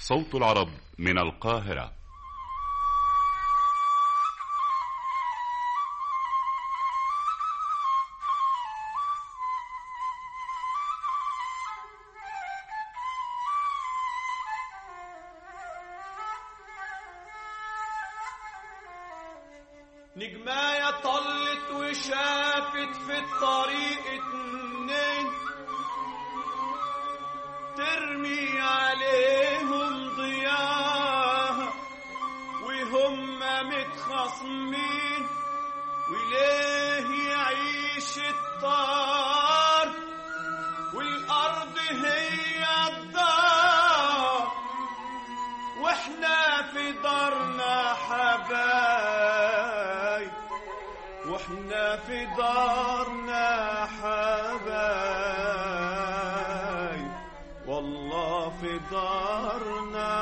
صوت العرب من القاهرة نجماية طلت وشافت في الطريق اتنين ترمي عليهم ضياها وهم متخاصمين وليه يعيش الطار والأرض هي الدار واحنا في دارنا حبايب واحنا في دارنا حبايب والله في دارنا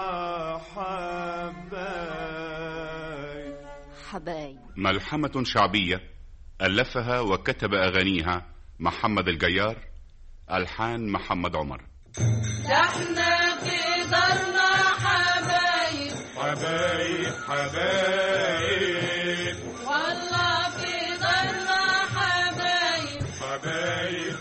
حبايب حبايب ملحمة شعبية ألفها وكتب أغانيها محمد الجيار ألحان محمد عمر احنا في دارنا حبايب حبايب حبايب والله في دارنا حبايب حبايب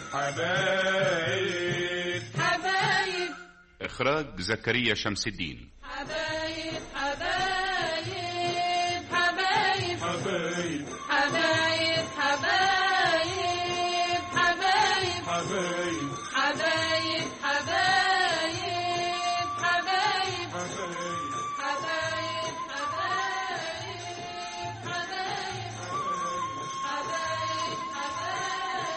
حبايب حبايب إخراج زكريا شمس الدين حبايب حبايب حبايب حبايب حبايب حبايب حبايب حبايب حبايب حبايب حبايب حبايب حبايب حبايب حبايب حبايب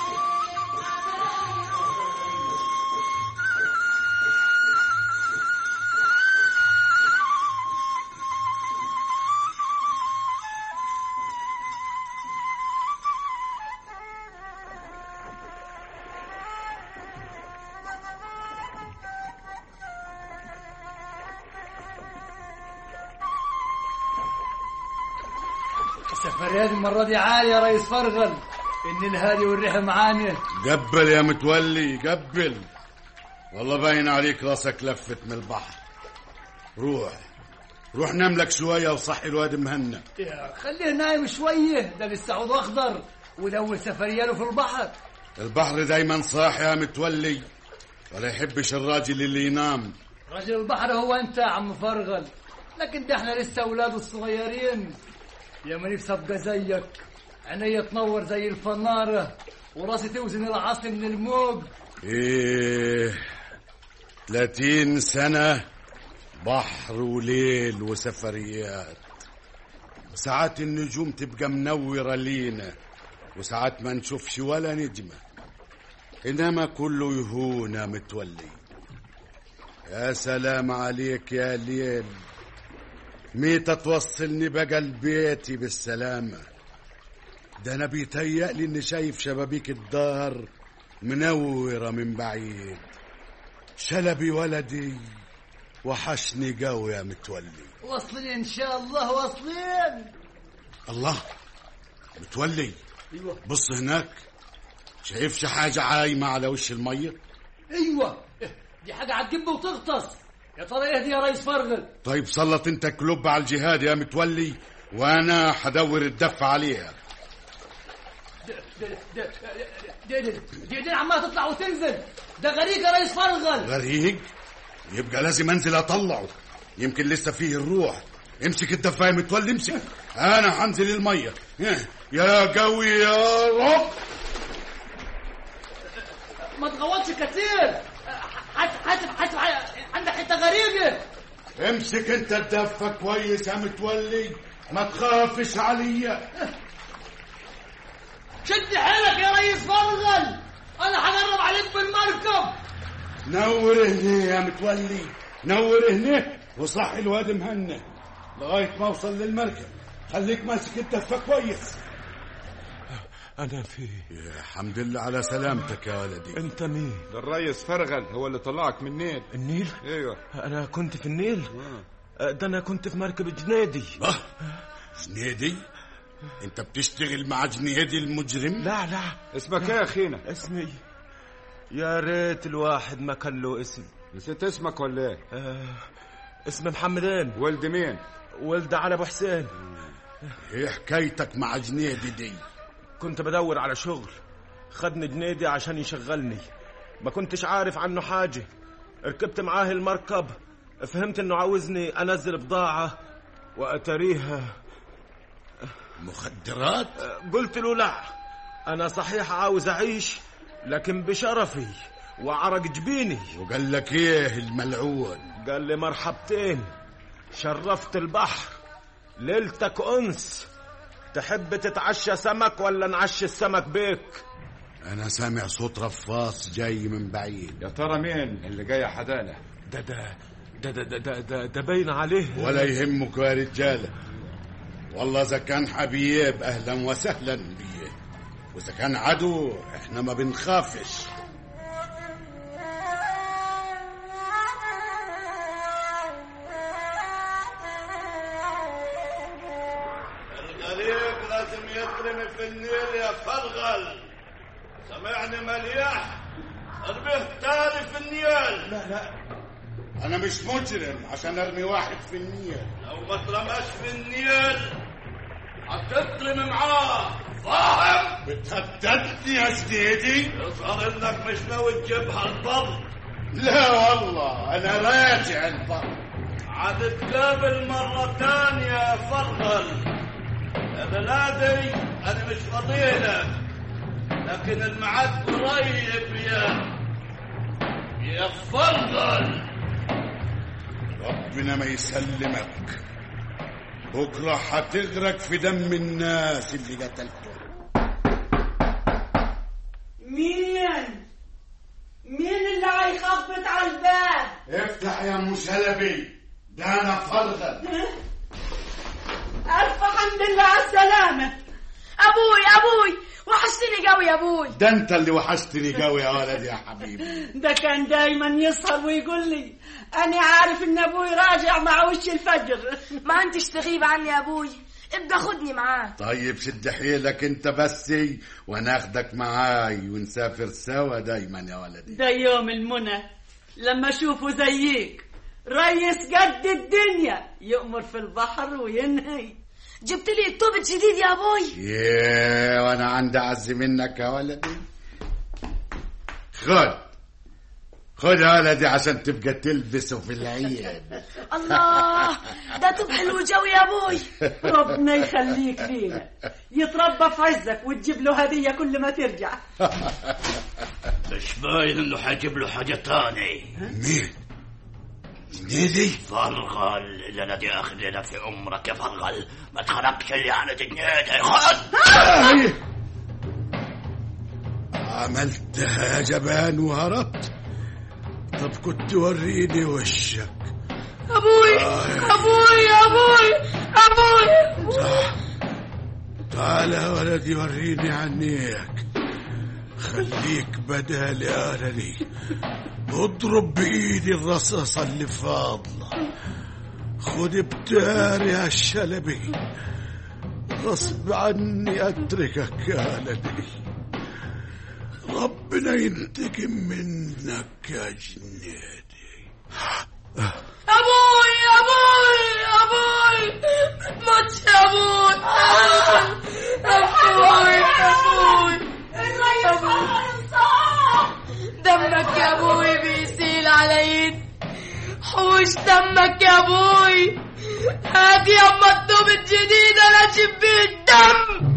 السفريات المرة دي عالية يا ريس فرغل إن الهادي والريحة معانا قبل يا متولي قبل والله باين عليك راسك لفت من البحر روح روح نام لك شوية وصحي الواد مهنا يا خليه نايم شوية ده لسه عود أخضر وده أول سفرية له في البحر البحر دايما صاحي يا متولي ولا يحبش الراجل اللي ينام رجل البحر هو أنت يا عم فرغل لكن ده احنا لسه أولاده الصغيرين يا ما نفسي أبقى زيك عينيا تنور زي الفنارة وراسي توزن العصر من الموج ايه 30 سنة بحر وليل وسفريات وساعات النجوم تبقى منورة لينا وساعات ما نشوفش ولا نجمة إنما كله يهون يا متولي يا سلام عليك يا ليل ميتة توصلني بقى لبيتي بالسلامة ده أنا بيتهيألي إني شايف شبابيك الدار منورة من بعيد شلبي ولدي وحشني قوي يا متولي واصلين إن شاء الله واصلين الله متولي أيوة بص هناك شايفش حاجة عايمة على وش المية أيوة دي حاجة هتجب وتغطس يا ترى إيه دي يا ريس فرغل طيب سلط انت كلوب على الجهاد يا متولي وانا حدور الدف عليها دي دي دي دي دي عمالة تطلع وتنزل ده غريق يا ريس فرغل غريق يبقى لازم انزل اطلعه يمكن لسه فيه الروح امسك الدفاية متولي امسك انا هنزل المية يا قوي يا رب ما تغوطش كتير حاسب حاسب حاسب عندك حته غريبه امسك انت الدفة كويس يا متولي ما تخافش عليا شد حيلك يا ريس فرغل انا هجرب عليك بالمركب نور هنا يا متولي نور هنا وصحي الواد مهنا لغاية ما اوصل للمركب خليك ماسك الدفة كويس أنا في يا حمد لله على سلامتك يا ولدي أنت مين؟ ده الريس فرغل هو اللي طلعك من النيل النيل؟ ايوه أنا كنت في النيل؟ ده أنا كنت في مركب جنيدي اه جنيدي انت بتشتغل مع جنيدي المجرم لا لا اسمك ايه يا اخينا اسمي يا ريت الواحد ما كان له اسم نسيت اسمك ولا ايه آه اسمي محمدين ولد مين ولد علي ابو حسين ايه حكايتك مع جنيدي دي كنت بدور على شغل خدني جنيدي عشان يشغلني ما كنتش عارف عنه حاجة ركبت معاه المركب فهمت انه عاوزني انزل بضاعة واتريها مخدرات قلت له لا انا صحيح عاوز اعيش لكن بشرفي وعرق جبيني وقال لك ايه الملعون قال لي مرحبتين شرفت البحر ليلتك انس تحب تتعشى سمك ولا نعشي السمك بيك انا سامع صوت رفاص جاي من بعيد يا ترى مين اللي جاي حدانا ده ده ده ده ده ده, ده, ده باين عليه ولا يهمك يا رجاله والله اذا كان حبيب اهلا وسهلا بيه واذا كان عدو احنا ما بنخافش الغريب لازم يترمي في النيل يا فرغل سمعني مليح ارميه تاني في النيل لا لا انا مش مجرم عشان ارمي واحد في النيل لو ما اترماش في النيل هتترمي معاه فاهم بتهددني يا سيدي يظهر انك مش ناوي تجيبها البر لا والله انا راجع البر هتتقابل مرة تانية يا فرغل يا بلادي انا مش فضيلك لكن الميعاد قريب يا يا فرغل ربنا ما يسلمك بكرة هتغرق في دم الناس اللي قتلتهم مين؟ مين اللي هيخبط على الباب؟ افتح يا ام شلبي ده انا فرغل ألف حمد لله على السلامة ابوي ابوي وحشتني قوي يا ابوي ده انت اللي وحشتني قوي يا ولد يا حبيبي ده كان دايما يسهر ويقول لي أنا عارف إن أبوي راجع مع وش الفجر ما انتش تغيب عني يا ابوي ابقى خدني معاك طيب شد حيلك انت بس وانا اخدك معاي ونسافر سوا دايما يا ولدي ده يوم المنى لما أشوفه زيك ريس قد الدنيا يؤمر في البحر وينهي جبت لي الطوب الجديد يا ابوي ياه وانا عندي عز منك يا ولدي خد خد يا ولدي عشان تبقى تلبسه في العيد الله ده طوب حلو جو يا ابوي ربنا يخليك لينا يتربى في عزك وتجيب له هدية كل ما ترجع مش باين انه حاجب له حاجة تاني مين نيدي فرغل اللي انا دي اخذ لنا في عمرك يا فرغل ما تخربش اللي على دنيتي خد آه! عملتها يا جبان وهربت طب كنت وريني وشك ابوي ابوي ابوي ابوي تعال يا ولدي وريني عنيك خليك بدال يا ولدي اضرب بايدي الرصاصة اللي فاضلة خد بتار يا الشلبي غصب عني اتركك يا ولدي ربنا ينتقم منك يا جنيدي ابوي ابوي ابوي ما تموتش يا ابوي ابوي ابوي دمك يا ابوي بيسيل على ايد حوش دمك يا ابوي هات يا اما الطوب الجديد انا اجيب بيه الدم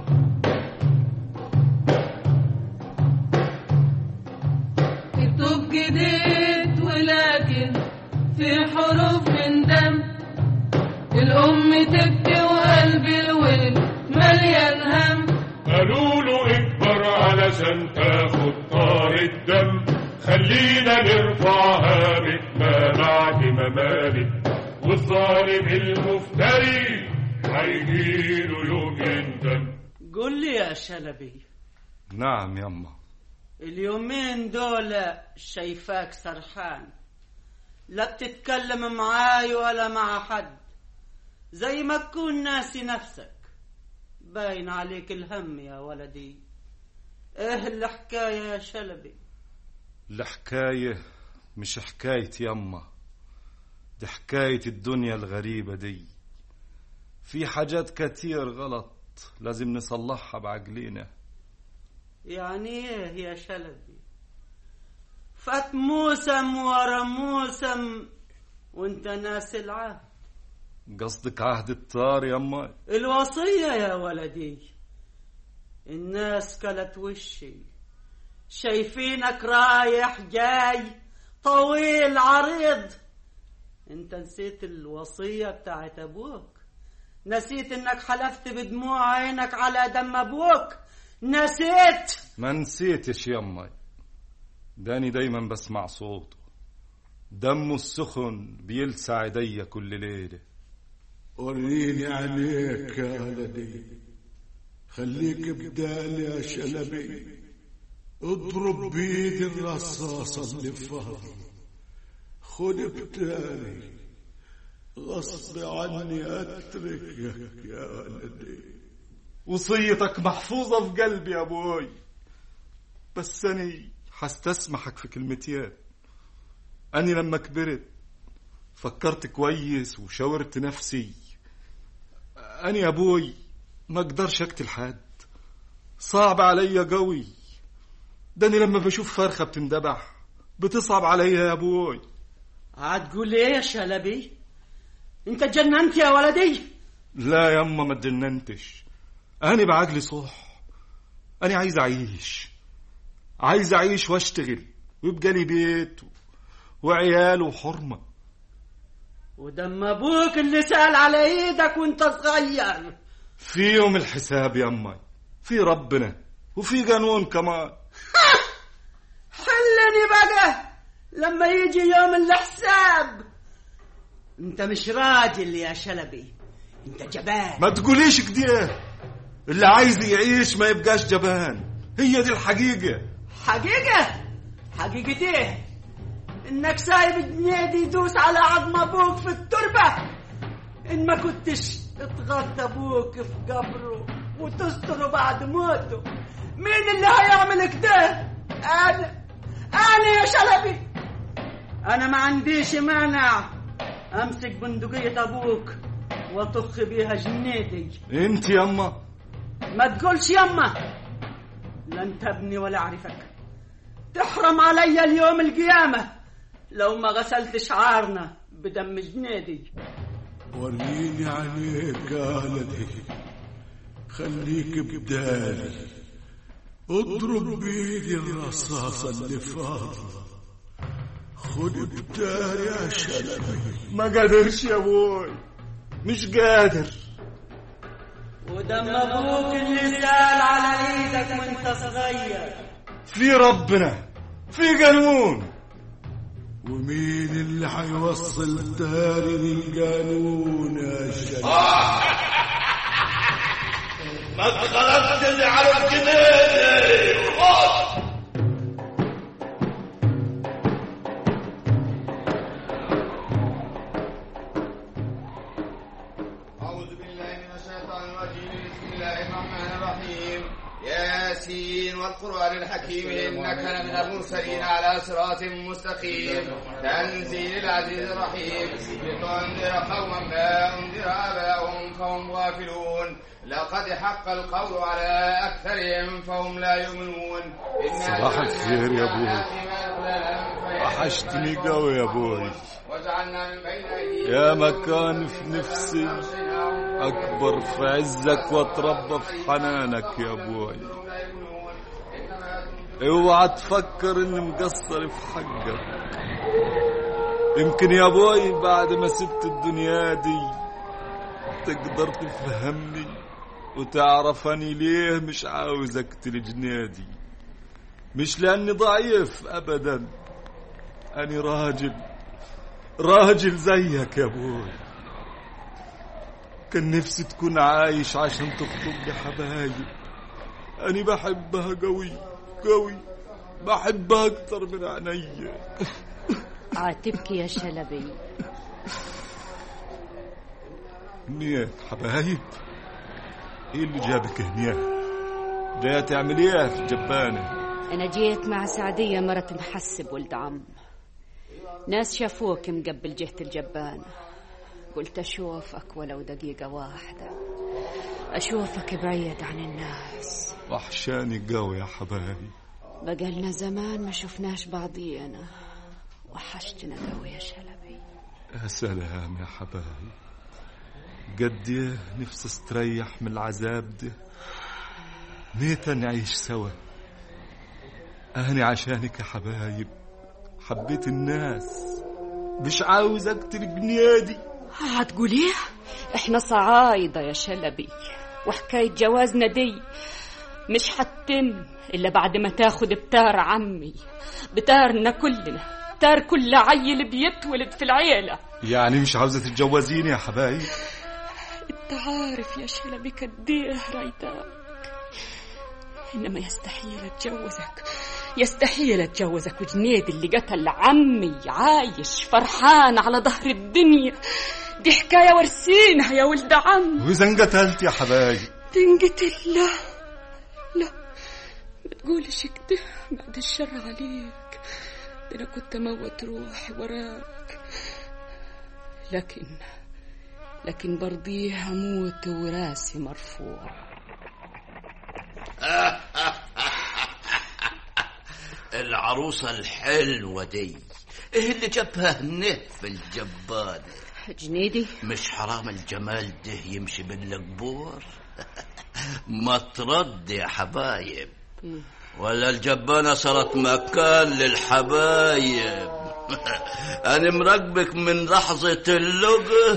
كتب جديد ولكن في حروف من دم الأم تبكي وقلبي الولد مليان هم قالوا له اكبر علشان تاخد طار الدم خلينا نرفعها ما بعد ما مالت والظالم المفتري هيجيله يوم يندم قول لي يا شلبي نعم يما اليومين دول شايفاك سرحان لا بتتكلم معاي ولا مع حد زي ما تكون ناسي نفسك باين عليك الهم يا ولدي ايه الحكاية يا شلبي الحكاية مش حكاية يما دي حكاية الدنيا الغريبة دي في حاجات كتير غلط لازم نصلحها بعقلينا يعني ايه يا شلبي فات موسم ورا موسم وانت ناس العهد قصدك عهد الطار يما الوصية يا ولدي الناس كلت وشي شايفينك رايح جاي طويل عريض انت نسيت الوصية بتاعت ابوك نسيت انك حلفت بدموع عينك على دم ابوك نسيت ما نسيتش يما داني دايما بسمع صوته دمه السخن بيلسع ايديا كل ليلة وريني عليك يا ولدي خليك بدالي يا شلبي اضرب بيدي الرصاصة اللي في ظهري خد بدالي غصب عني اتركك يا ولدي وصيتك محفوظة في قلبي يا ابوي بس أني حستسمحك في كلمتين أني لما كبرت فكرت كويس وشاورت نفسي أني يا أبوي ما أقدرش أقتل حد صعب عليا قوي داني لما بشوف فرخة بتندبح بتصعب عليا يا أبوي هتقول ايه يا شلبي انت جننت يا ولدي لا يما ما اتجننتش أنا بعقلي صح أنا عايز أعيش عايز أعيش وأشتغل ويبقى لي بيت وعيال وحرمة ودم ابوك اللي سال على ايدك وانت صغير في يوم الحساب يا أمي في ربنا وفي قانون كمان حلني بقى لما يجي يوم الحساب انت مش راجل يا شلبي انت جبان ما تقوليش كده اللي عايز يعيش ما يبقاش جبان هي دي الحقيقة حقيقة حقيقة ايه انك سايب الجنيه دي يدوس على عظم ابوك في التربة ان ما كنتش تغطى ابوك في قبره وتستره بعد موته مين اللي هيعمل كده انا انا يا شلبي انا ما عنديش مانع امسك بندقية ابوك واطخ بيها جنيدي انت يما ما تقولش يما لا انت ابني ولا اعرفك تحرم علي اليوم القيامة لو ما غسلت شعارنا بدم جنيدي وريني عليك يا ولدي خليك بدالي اضرب بيدي الرصاصة اللي فاضلة خد بدالي يا شلبي ما قادرش يا ابوي مش قادر ودم ابوك اللي سال على ايدك وانت صغير في ربنا في قانون ومين اللي حيوصل تاني للقانون يا شلبي ما اتخلقت اللي على الجنيه أعوذ بالله من الشيطان الرجيم بسم الله الرحمن الرحيم ياسين والقرآن الحكيم إنك لمن المرسلين على صراط مستقيم تنزيل العزيز الرحيم لتنذر قوما ما أنذر آباؤهم فهم غافلون لقد حق القول على أكثرهم فهم لا يؤمنون إنا صباح الخير يا ابوي أبوي وحشتني قوي يا ابوي وجعلنا من بين أيديهم يا مكان في نفسي أكبر في عزك وأتربى في حنانك يا أبوي اوعى تفكر إني مقصر في حقك يمكن يا أبوي بعد ما سبت الدنيا دي تقدر تفهمني وتعرف أني ليه مش عاوز أقتل جنادي مش لأني ضعيف أبدا أني راجل راجل زيك يا أبوي كان نفسي تكون عايش عشان تخطب لي حبايب أنا بحبها قوي قوي بحبها أكتر من عينيا عاتبك يا شلبي نية حبايب ايه اللي جابك هنا جاية تعمل ايه في الجبانة أنا جيت مع سعدية مرة محسب ولد عم ناس شافوك مقبل جهة الجبانة قلت أشوفك ولو دقيقة واحدة أشوفك بعيد عن الناس وحشاني قوي يا حبايبي بقالنا زمان ما شفناش بعضينا وحشتنا قوي يا شلبي يا سلام يا حبايب قد ايه نفسي استريح من العذاب ده نيتا نعيش سوا أنا عشانك يا حبايب حبيت الناس مش عاوز أقتل بنيادي هتقول ايه احنا صعايدة يا شلبي وحكاية جوازنا دي مش حتم إلا بعد ما تاخد بتار عمي بتارنا كلنا بتار كل عيل بيتولد في العيلة يعني مش عاوزة تتجوزيني يا حبايب انت عارف يا شلبي قديه رايداك انما يستحيل اتجوزك يستحيل اتجوزك وجنيد اللي قتل عمي عايش فرحان على ظهر الدنيا دي حكاية ورسينها يا ولد عم وإذا انقتلت يا حبايب تنقتل لا لا ما تقولش كده بعد الشر عليك ده انا كنت اموت روحي وراك لكن لكن برضيه هموت وراسي مرفوع العروسة الحلوة دي ايه اللي جابها هنا في الجبانة جنيدي مش حرام الجمال ده يمشي بالقبور ما ترد يا حبايب ولا الجبانة صارت مكان للحبايب أنا مراقبك من لحظة اللقى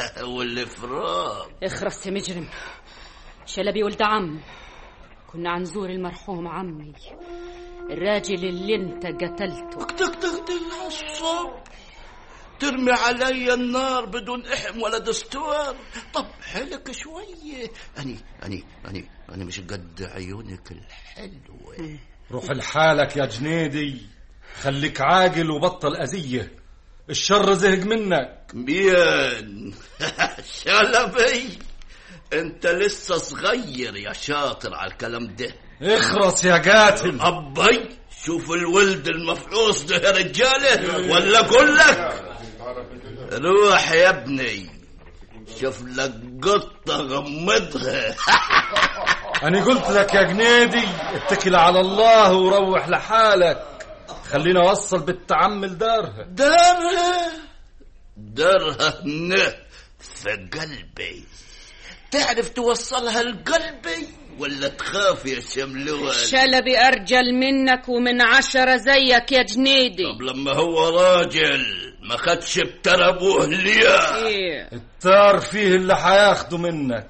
والفراق اخرس يا مجرم شلبي ولد عم كنا عنزور المرحوم عمي الراجل اللي انت قتلته تك تك تك الصبح ترمي علي النار بدون إحم ولا دستور طب حلك شوية أني أني أني أنا مش قد عيونك الحلوة روح لحالك يا جنيدي خليك عاقل وبطل أذية الشر زهق منك مين شلبي انت لسه صغير يا شاطر على الكلام ده اخرس يا قاتل ابي شوف الولد المفعوص ده يا رجاله ولا اقول لك روح يا ابني شوف لك قطه غمضها أنا قلت لك يا جنيدي اتكل على الله وروح لحالك خلينا أوصل بالتعمل دارها دارها دارها هنا في قلبي تعرف توصلها لقلبي ولا تخاف يا شملوان شلبي أرجل منك ومن عشرة زيك يا جنيدي طب لما هو راجل ما خدش بتر ابوه ليه إيه التار فيه اللي حياخده منك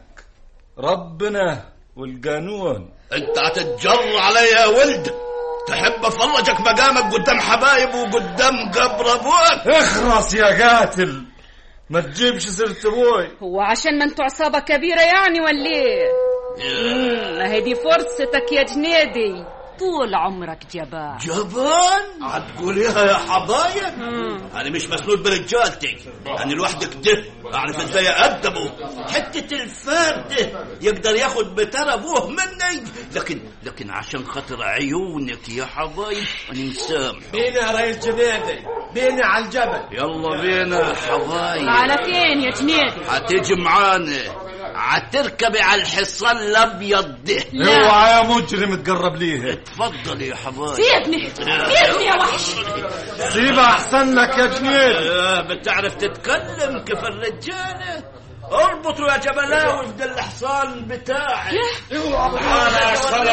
ربنا والقانون انت هتتجر عليا يا ولد تحب افرجك مقامك قدام حبايب وقدام قبر ابوك اخرس يا قاتل ما تجيبش سيرة ابوي هو عشان ما انتوا عصابة كبيرة يعني ولا ايه؟ مم، ما هي دي فرصتك يا جنيدي طول عمرك جبان جبان هتقوليها يا حبايب انا مش مسنود برجالتي انا لوحدك ده اعرف ازاي ادبه حته الفار ده يقدر ياخد بتر ابوه مني لكن لكن عشان خاطر عيونك يا حبايب انا مسامح بينا يا ريس جنيدي بينا على الجبل يلا بينا يا حبايب على فين يا جنيدي؟ هتيجي معانا هتركبي على الحصان الابيض ده اوعى يا مجرم تقرب ليه اتفضل يا حبايب سيبني سيبني يا وحش سيبها احسن لك يا جنيد آه، بتعرف تتكلم كيف الرجاله اربطوا يا جبلاوي في الحصان بتاعي تعال يا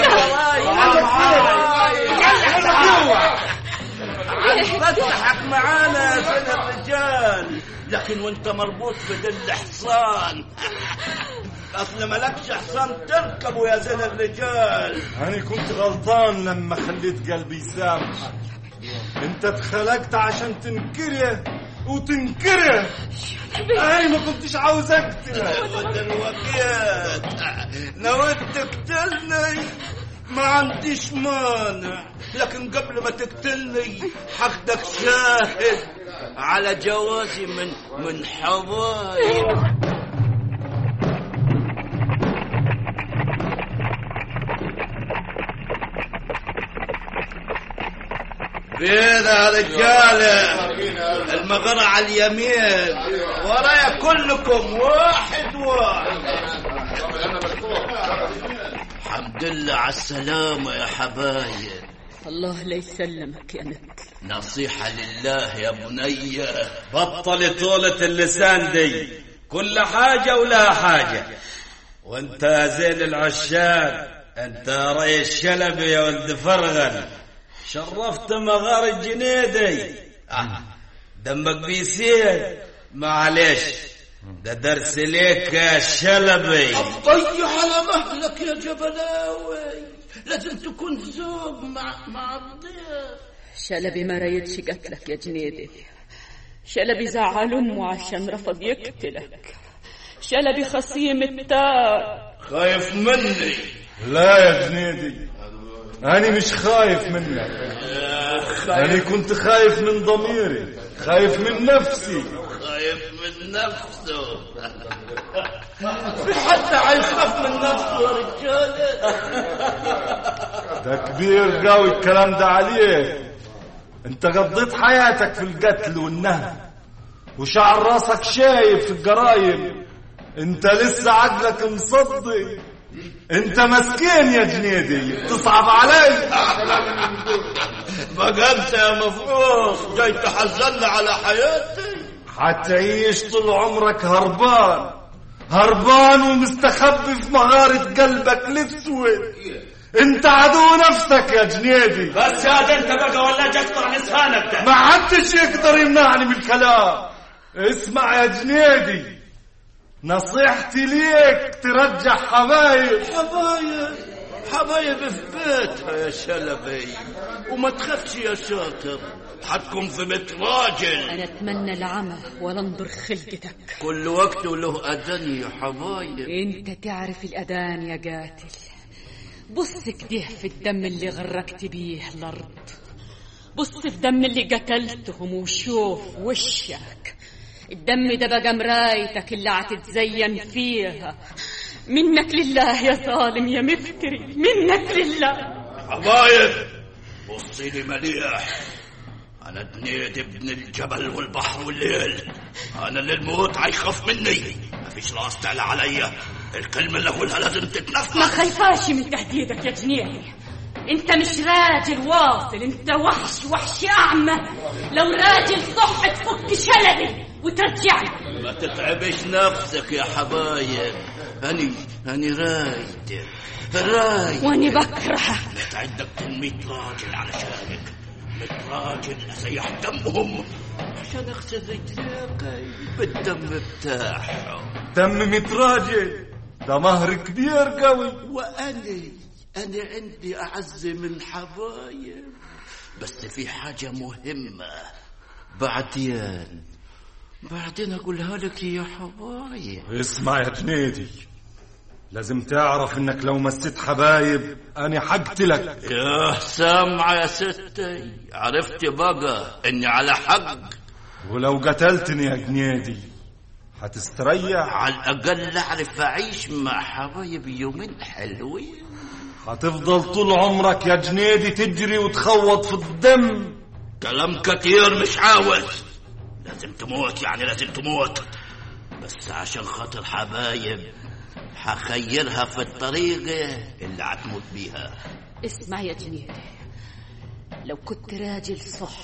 هتفتحك معانا زين الرجال لكن وانت مربوط بدل الحصان اصل ملكش حصان تركبه يا زين الرجال انا كنت غلطان لما خليت قلبي يسامحك انت اتخلقت عشان تنكره وتنكره انا ما كنتش عاوز اقتلك ودلوقتي نويت تقتلني ما عنديش مانع لكن قبل ما تقتلني حقدك شاهد على جوازي من من حبايب بينا يا رجاله المغارة على اليمين ورايا كلكم واحد واحد الحمد لله على السلامة يا حبايب الله لا يسلمك يا نك نصيحة لله يا بني بطل طولة اللسان دي كل حاجة ولها حاجة وانت يا زين العشاق انت يا ريس شلبي يا ولد فرغل شرفت مغار الجنيدي آه، دمك بيسيل معلش ده درس ليك يا شلبي ضيع على مهلك يا جبلاوي لازم تكون ذوب مع مع الضيف شلبي ما رايدش قتلك يا جنيدي شلبي زعل امه عشان رفض يقتلك شلبي خصيم التار خايف مني لا يا جنيدي أنا مش خايف منك أنا كنت خايف من ضميري خايف من نفسي خايف من نفسه في حد هيخاف من نفسه يا رجاله ده كبير قوي الكلام ده عليك انت قضيت حياتك في القتل والنهب وشعر راسك شايف في الجرايم انت لسه عقلك مصدق انت مسكين يا جنيدي تصعب علي بقى انت يا مفروض جاي تحزن على حياتي حتعيش طول عمرك هربان هربان ومستخبي في مغارة قلبك الاسود انت عدو نفسك يا جنيدي بس يا ده انت بقى ولا تقطع لسانك ده ما حدش يقدر يمنعني من الكلام اسمع يا جنيدي نصيحتي ليك ترجع حبايب حبايب حبايب في بيتها يا شلبي وما تخافش يا شاطر حتكون في بيت راجل انا اتمنى العمى ولا انظر خلقتك كل وقت وله اذان يا حبايب انت تعرف الاذان يا قاتل بص كده في الدم اللي غرقت بيه الارض بص في دم اللي قتلتهم وشوف وشك الدم ده بقى مرايتك اللي هتتزين فيها منك لله يا ظالم يا مفتري منك لله حبايب بصي لي مليح انا دنيت ابن الجبل والبحر والليل انا اللي الموت هيخاف مني مفيش راس تعلى عليا الكلمه اللي اقولها لازم ما تتنفذ خايفاش من تهديدك يا جنيدي انت مش راجل واصل انت وحش وحش اعمى لو راجل صح تفك شلبي وترجعني ما تتعبش نفسك يا حبايب اني اني رايد رايد واني بكره متعدك ميت راجل علشانك ميت راجل اسيح دمهم عشان اغسل رجليك بالدم بتاعهم دم متراجل ده مهر كبير قوي واني انا عندي اعز من حبايب بس في حاجه مهمه بعدين بعدين اقولها لك يا حبايب اسمع يا جنيدي لازم تعرف انك لو مسيت حبايب انا حقتلك يا سامعة يا ستي عرفت بقى اني على حق ولو قتلتني يا جنيدي هتستريح على الاقل اعرف اعيش مع حبايبي يومين حلوين هتفضل طول عمرك يا جنيدي تجري وتخوض في الدم كلام كتير مش عاوز لازم تموت يعني لازم تموت بس عشان خاطر حبايب حخيرها في الطريقة اللي هتموت بيها اسمع يا جنيدي لو كنت راجل صح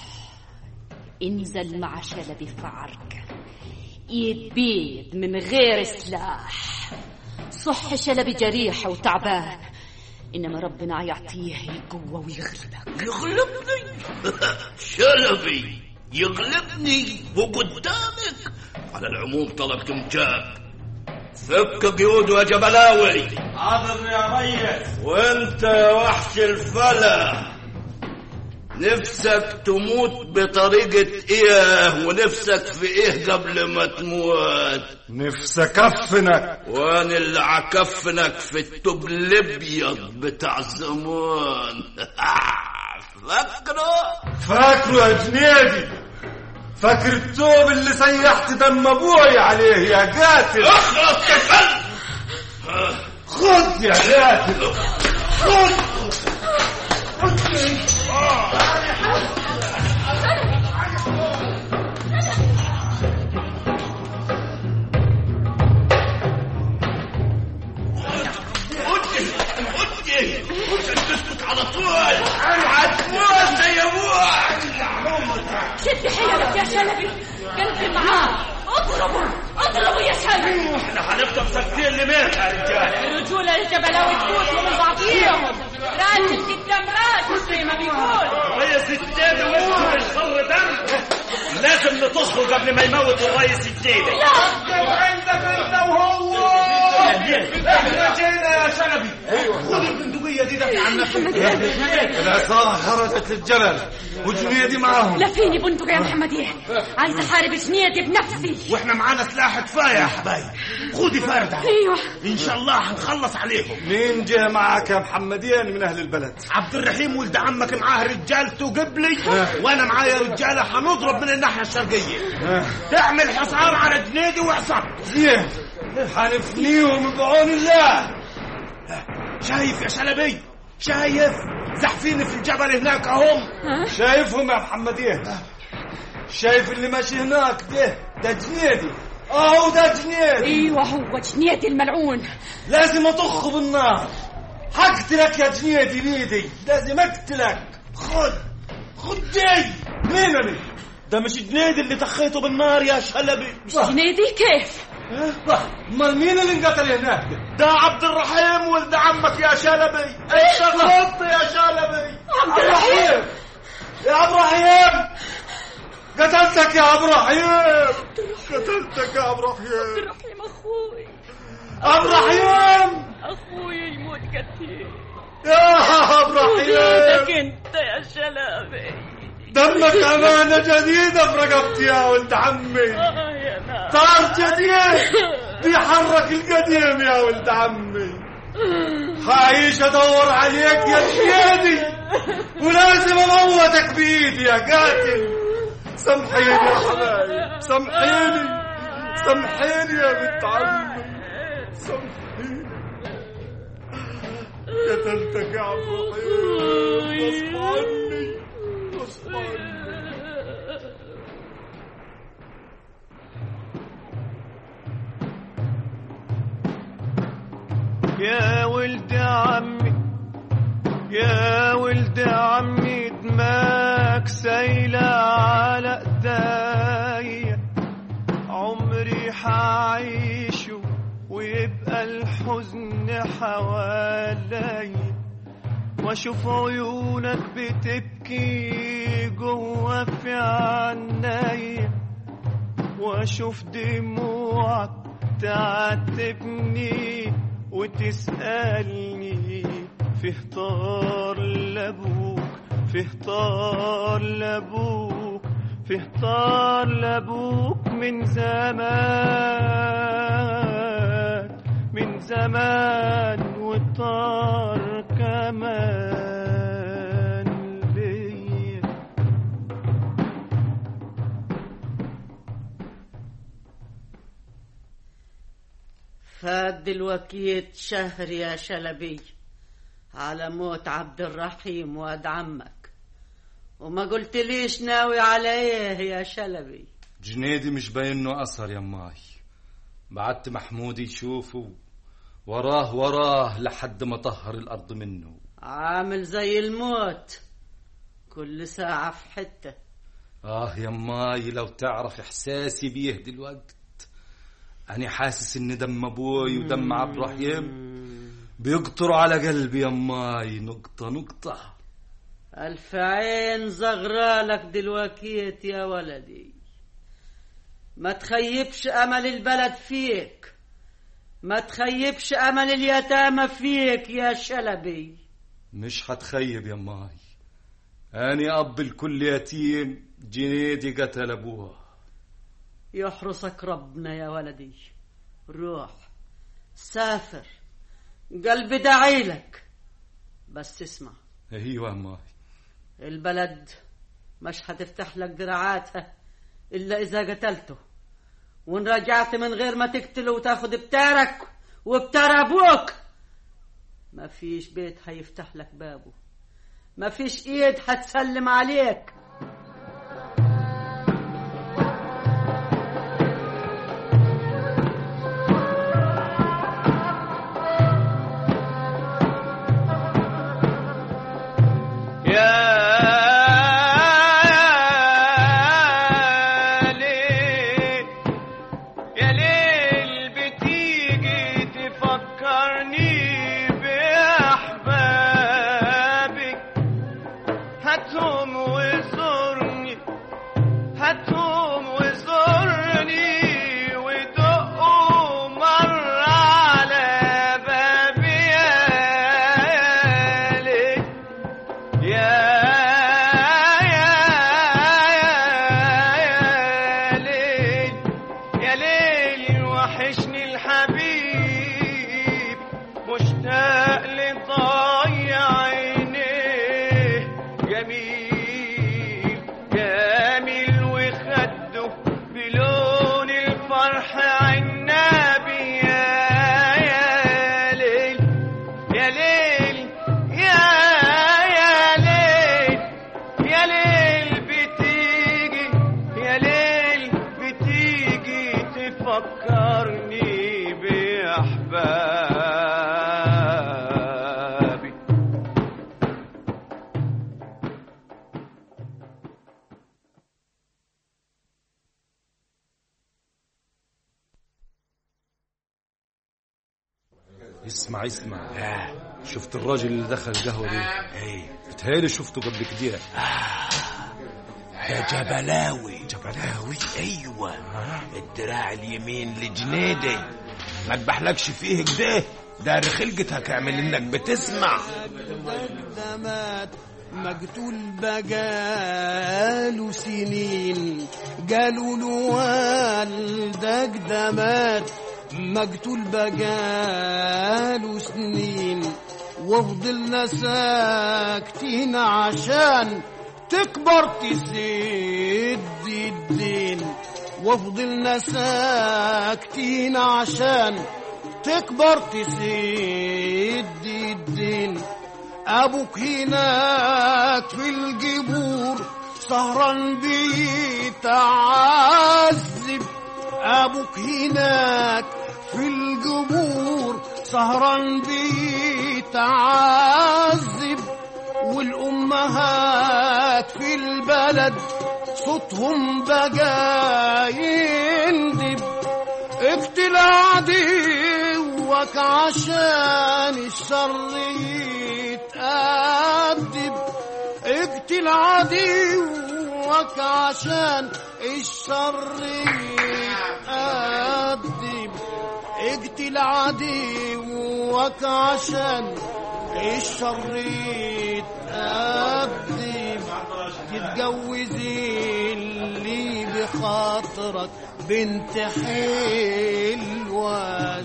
انزل مع شلبي في عركة ايد بيد من غير سلاح صح شلبي جريح وتعبان انما ربنا يعطيه القوة ويغلبك يغلبني شلبي يغلبني وقدامك على العموم طلبكم جاب فك قيوده يا جبلاوي حاضر يا ريس وانت يا وحش الفلا نفسك تموت بطريقة ايه ونفسك في ايه قبل ما تموت نفسك افنك وانا اللي عكفنك في التوب الابيض بتاع زمان فاكره فاكره يا جنيدي فاكر التوب اللي سيحت دم ابوي عليه يا قاتل اخلص كفل خد يا قاتل خد ابن ميرها يا رجال الرجولة الجبلاوي تفوت من بعضيهم راجل قدام راجل زي ما بيقول رئيس الجديد وانتم الخر دم لازم نطخه قبل ما يموت الرئيس الجديد عندك انت وهو احنا جينا يا شلبي خذ البندقية دي دافع عن نفسك العصابة خرجت للجبل وجنيدي معاهم لا فيني بندق يا محمدين عايز احارب جنيدي بنفسي واحنا معانا سلاح كفايه يا حبايب خذي فردة ايوه ان شاء الله هنخلص عليهم مين جه معك يا محمدين من أهل البلد عبد الرحيم ولد عمك معاه رجالته قبلي وانا معايا رجاله هنضرب من الناحيه الشرقيه تعمل حصار على جنيدي وعصام زين حنفنيهم بعون الله شايف يا شلبي شايف زحفين في الجبل هناك اهم شايفهم يا محمدين شايف اللي ماشي هناك ده ده جنيدي اهو ده جنيدي ايوه هو جنيدي الملعون لازم اطخه بالنار حقتلك يا جنيدي بيدي لازم اقتلك خد خد دي مين انا ده مش جنيدي اللي طخيته بالنار يا شلبي جنيدي كيف امال مين اللي انقتل هناك ده عبد الرحيم ولد عمك يا شلبي انت غلطت يا شلبي عبد الرحيم يا عبد الرحيم قتلتك يا عبد الرحيم قتلتك يا عبد الرحيم الرحيم اخوي عبد الرحيم اخوي يموت قتيل يا عبد وجودك الرحيم انت يا شلبي دمك امانه جديده في رقبتي يا ولد عمي اه يا ناس طار جديد بيحرك القديم يا ولد عمي حعيش ادور عليك يا جيادي ولازم اموتك بايدي يا قاتل سامحيني يا حبايب سامحيني سامحيني يا بنت عمي سامحيني قتلتك يا عبد الرحيم غصب عني غصب عني يا ولد عمي يا ولد عمي دماغك سايلة على ايديا عمري حعيشه ويبقى الحزن حواليا واشوف عيونك بتبكي جوا في عينيا واشوف دموعك تعاتبني وتسألني فيه طار لابوك فيه طار لابوك فيه طار لابوك من زمان من زمان والطار كمان ليا فات دلوقتي شهر يا شلبي على موت عبد الرحيم واد عمك وما قلت ليش ناوي على ايه يا شلبي جنيدي مش باين له اثر يا ماي بعت محمود يشوفه وراه وراه لحد ما طهر الارض منه عامل زي الموت كل ساعة في حتة اه يا ماي لو تعرف احساسي بيه دلوقت انا حاسس ان دم ابوي ودم عبد الرحيم بيقطروا على قلبي يا ماي نقطة نقطة ألف عين زغرالك دلوقتي يا ولدي ما تخيبش أمل البلد فيك ما تخيبش أمل اليتامى فيك يا شلبي مش هتخيب يا ماي أنا أب الكل يتيم جنيدي قتل أبوه يحرسك ربنا يا ولدي روح سافر قلبي داعي لك بس اسمع أيوة يا ماي البلد مش هتفتح لك دراعاتها إلا إذا قتلته وإن رجعت من غير ما تقتله وتاخد بتارك وبتار أبوك ما فيش بيت هيفتح لك بابه ما فيش إيد هتسلم عليك يا ليل يا ليل بتيجي يا ليل وحشني الحبيب مشتاق لضيع عينيه جميل جميل وخده بلون الفرح عنابي يا يا ليل يا ليل يا يا ليل يا ليل بتيجي يا ليل بتيجي تفكرني بأحبابي اسمع اسمع شفت الراجل اللي دخل القهوة دي ايه بتهيألي شفته قبل كده يا جبلاوي جبلاوي ايوه الدراع اليمين لجنيدي ما تبحلكش فيه كده دار خلقتك اعمل انك بتسمع ده مات مقتول بقاله سنين قالوا له والدك ده مات مقتول بقاله سنين وفضلنا ساكتين عشان تكبر تسد الدين وفضلنا ساكتين عشان تكبر تسد الدين ابوك هناك في الجبور سهران بيتعذب ابوك هناك في الجبور سهران بيتعذب والامهات في البلد صوتهم بقى يندب اقتل عدوك عشان الشر يتأدب اقتل عدوك عشان الشر يتأدب اقتل عدوك عشان الشر يتأدب تتجوزي اللي بخاطرك بنت حلوة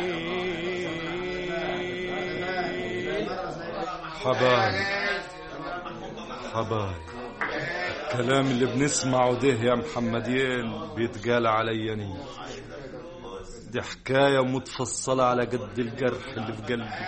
زين حبايب حبايب الكلام اللي بنسمعه ده يا محمديل بيتقال عليني دي حكاية متفصلة على قد الجرح اللي في قلبي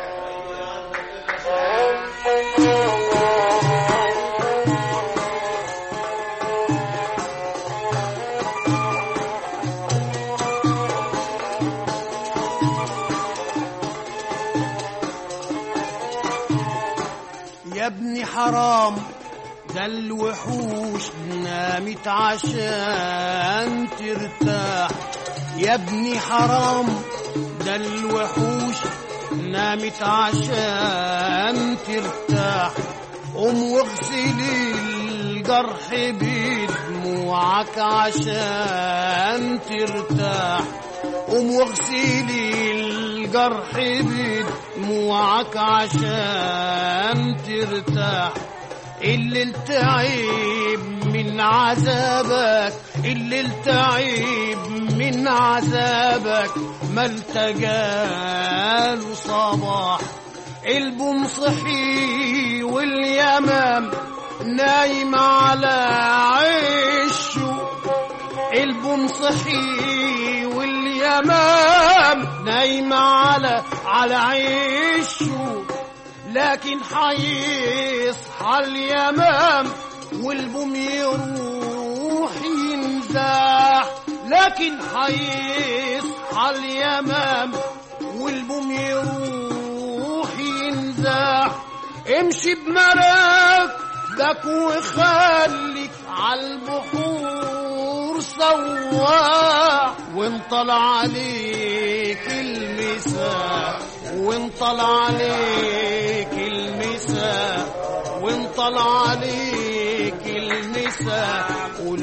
يا ابني حرام ده الوحوش نامت عشان ترتاح يا ابني حرام ده الوحوش نامت عشان ترتاح قوم واغسل الجرح بدموعك عشان ترتاح قوم واغسل الجرح بدموعك عشان ترتاح اللي تعب من عذابك اللي تعب من عذابك ما التجاله صباح البوم صحي واليمام نايم على عشه البوم صحي واليمام نايم على على عشه لكن حيصحى اليمام والبوم يروح ينزاح لكن حيصحى اليمام والبوم يروح ينزاح امشي بمراكبك وخليك عالبحور سواح وانطلع عليك المساء وانطلع عليك المساء وانطلع عليك المساء قول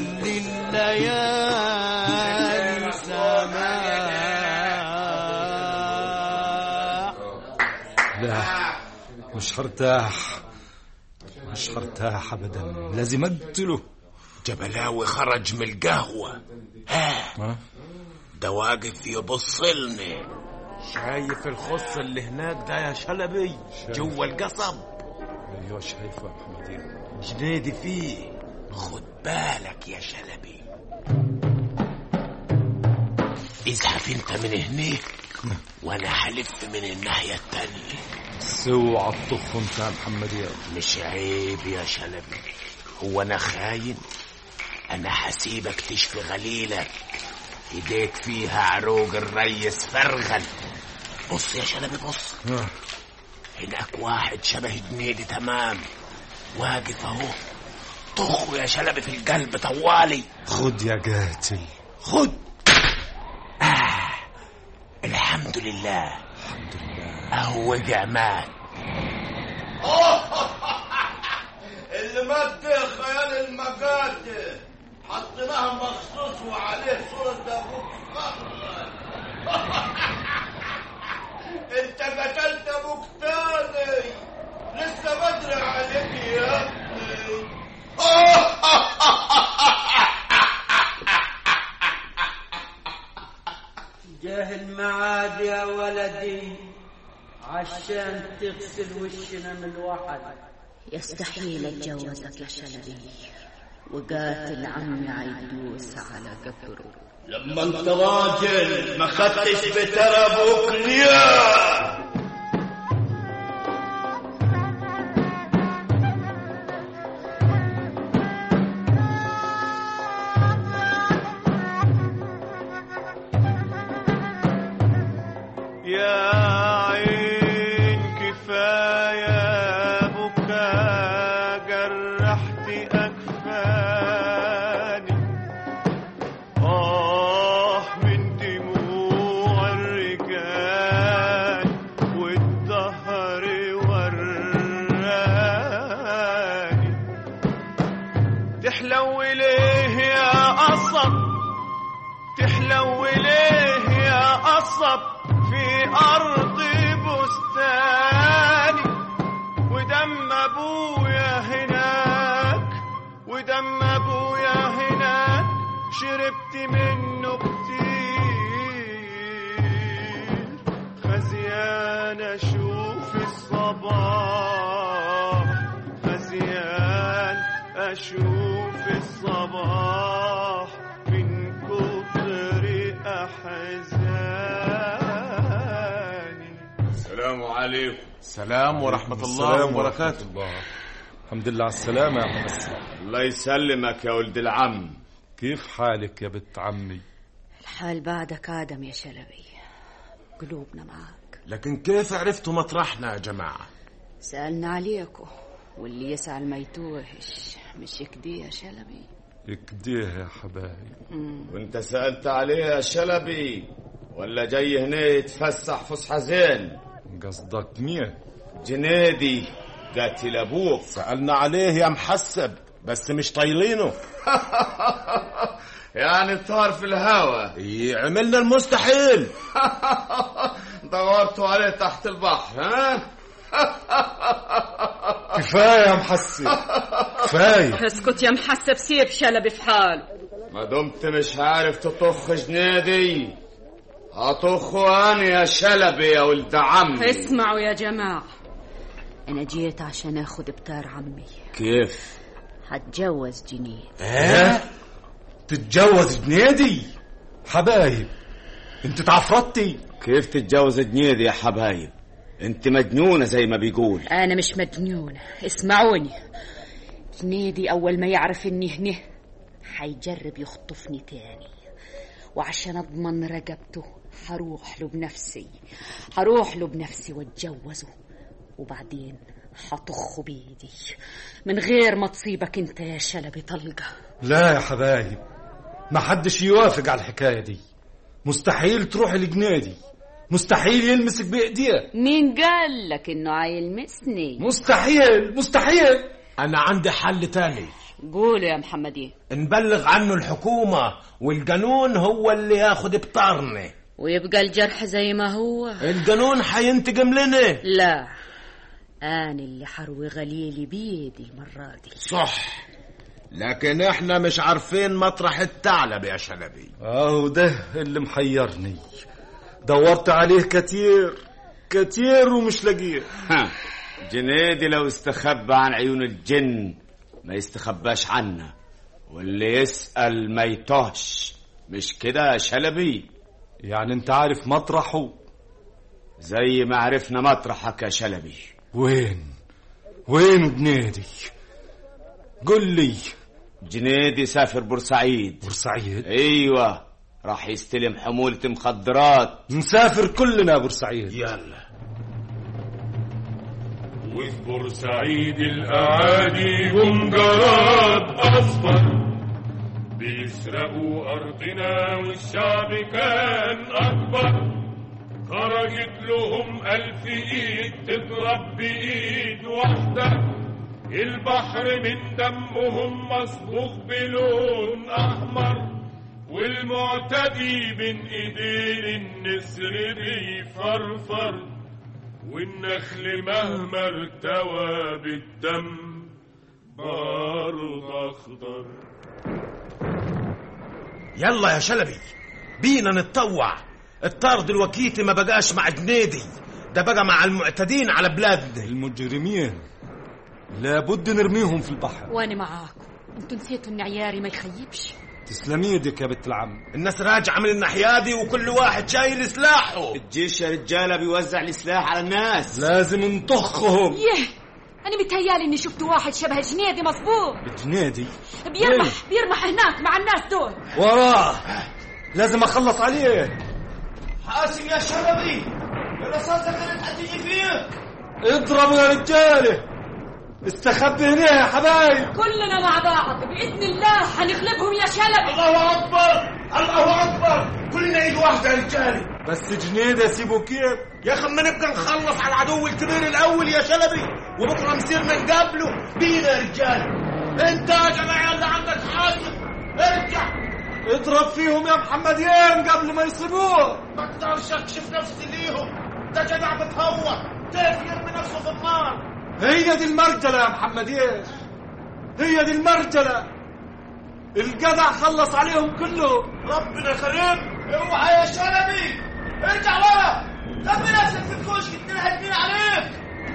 الليالي سماء لا مش هرتاح مش هرتاح ابدا لازم اقتله جبلاوي خرج من القهوة ها ده واقف يبص لنا شايف الخص اللي هناك ده يا شلبي جوا القصب ايوه شايفه يا محمدين جنيدي فيه خد بالك يا شلبي ازحف انت من هناك وانا هلف من الناحية التانية سوى عالطف انت يا محمدين مش عيب يا شلبي هو انا خاين انا هسيبك تشفي غليلك ايديك فيها عروق الريس فرغل بص يا شلبي بص هناك واحد شبه جنيدي تمام واقف اهو طخه يا شلبي في القلب طوالي خد يا قاتل خد آه. الحمد لله الحمد لله اهو وقع مات اللي مات ده خيال المقاتل حطيناها مخصوص وعليه صورة ابوك فخر انت قتلت ابوك تاني لسه بدري عليك يا ابني جاه المعاد يا ولدي عشان تغسل وشنا من الوحد يستحيل اتجوزك يا شلبي وقاتل عمي عيدوس على قبره لما انت راجل ما خدتش بتر ابوك ليه يا عين كفاية بكا جرحت أكفاني آه من دموع الرجال والدهر وراني تحلو ليه يا قصب تحلو ليه يا قصب في أرض بستاني ودم أبويا هناك ودم أبويا هناك شربت منه كتير خزيان أشوف الصباح خزيان أشوف الصباح من كتر أحزاني السلام عليكم سلام ورحمة الله وبركاته الحمد لله على السلامة يا محسن الله يسلمك يا ولد العم كيف حالك يا بنت عمي الحال بعدك آدم يا شلبي قلوبنا معك لكن كيف عرفتوا مطرحنا يا جماعة سألنا عليكم واللي يسأل ما يتوهش مش كده يا شلبي اكديه يا حبايب وانت سألت عليه يا شلبي ولا جاي هنا يتفسح فسحة زين قصدك مين جنيدي قاتل ابوك سألنا عليه يا محسب بس مش طايلينه يعني طار في الهوا إيه، عملنا المستحيل دورتوا عليه تحت البحر ها كفاية يا محسن كفاية اسكت يا محسب سيب شلبي في حاله ما دمت مش عارف تطخ جنيدي هطخه انا يا شلبي يا ولد عمي اسمعوا يا جماعة أنا جيت عشان آخد بتار عمي كيف هتجوز جنيد ايه تتجوز جنيدي حبايب انت تعفرتي كيف تتجوز جنيدي يا حبايب انت مجنونة زي ما بيقول أنا مش مجنونة اسمعوني جنيدي أول ما يعرف إني هنا حيجرب يخطفني تاني وعشان أضمن رقبته حروح له بنفسي حروح له بنفسي واتجوزه وبعدين حطخه بإيدي من غير ما تصيبك انت يا شلبي طلقة لا يا حبايب ما حدش يوافق على الحكاية دي مستحيل تروح لجنادي مستحيل يلمسك بإيديه مين قال لك انه عيلمسني مستحيل مستحيل أنا عندي حل تاني قولوا يا محمدين نبلغ عنه الحكومة والقانون هو اللي ياخد بطارنا ويبقى الجرح زي ما هو القانون حينتقم لنا لا أنا اللي حروي غليلي بيدي المرة دي صح لكن احنا مش عارفين مطرح الثعلب يا شلبي اهو ده اللي محيرني دورت عليه كتير كتير ومش لاقيه ها جنيدي لو استخبى عن عيون الجن ما يستخباش عنا واللي يسأل ما يتهش مش كده يا شلبي يعني انت عارف مطرحه زي ما عرفنا مطرحك يا شلبي وين وين جنيدي قل لي جنيدي سافر بورسعيد بورسعيد ايوه راح يستلم حمولة مخدرات نسافر كلنا بورسعيد يلا وفي بورسعيد الأعادي هم جراد أصفر بيسرقوا أرضنا والشعب كان أكبر خرجت لهم ألف إيد تضرب بإيد واحدة البحر من دمهم مصبوغ بلون أحمر والمعتدي بين إيدين النسر بيفرفر والنخل مهما ارتوى بالدم برضه أخضر يلا يا شلبي بينا نتطوع الطرد الوكيتي ما بقاش مع جنيدي ده بقى مع المعتدين على بلادنا المجرمين لابد نرميهم في البحر وانا معاكم انتوا نسيتوا ان عياري ما يخيبش تسلمي يدك يا بنت العم الناس راجعة من الناحية دي وكل واحد شايل سلاحه الجيش يا رجالة بيوزع السلاح على الناس لازم نطخهم يه انا متهيالي اني شفت واحد شبه جنيدي مظبوط جنيدي بيرمح بيرمح هناك مع الناس دول وراه لازم اخلص عليه حاسم يا شلبي الرصاصة كانت هتيجي فيه اضربوا يا رجاله استخبي هنا يا حبايب كلنا مع بعض باذن الله هنغلبهم يا شلبي الله اكبر الله اكبر كلنا ايد واحده يا رجالي بس جنيد اسيبه كيف يا اخي اما نبقى نخلص على العدو الكبير الاول يا شلبي وبكره مسير نقابله بينا يا رجالي انت يا جماعه اللي عندك حاجه ارجع اضرب فيهم يا محمدين قبل ما يصيبوه ما اقدرش اكشف نفسي ليهم ده جدع بتهوى كيف يرمي نفسه في النار هي دي المرجله يا محمدين هي دي المرجله الجدع خلص عليهم كلهم ربنا كريم اوعى يا شلبي ارجع ورا خبي نفسك في الكشك اتنين هاجمين عليك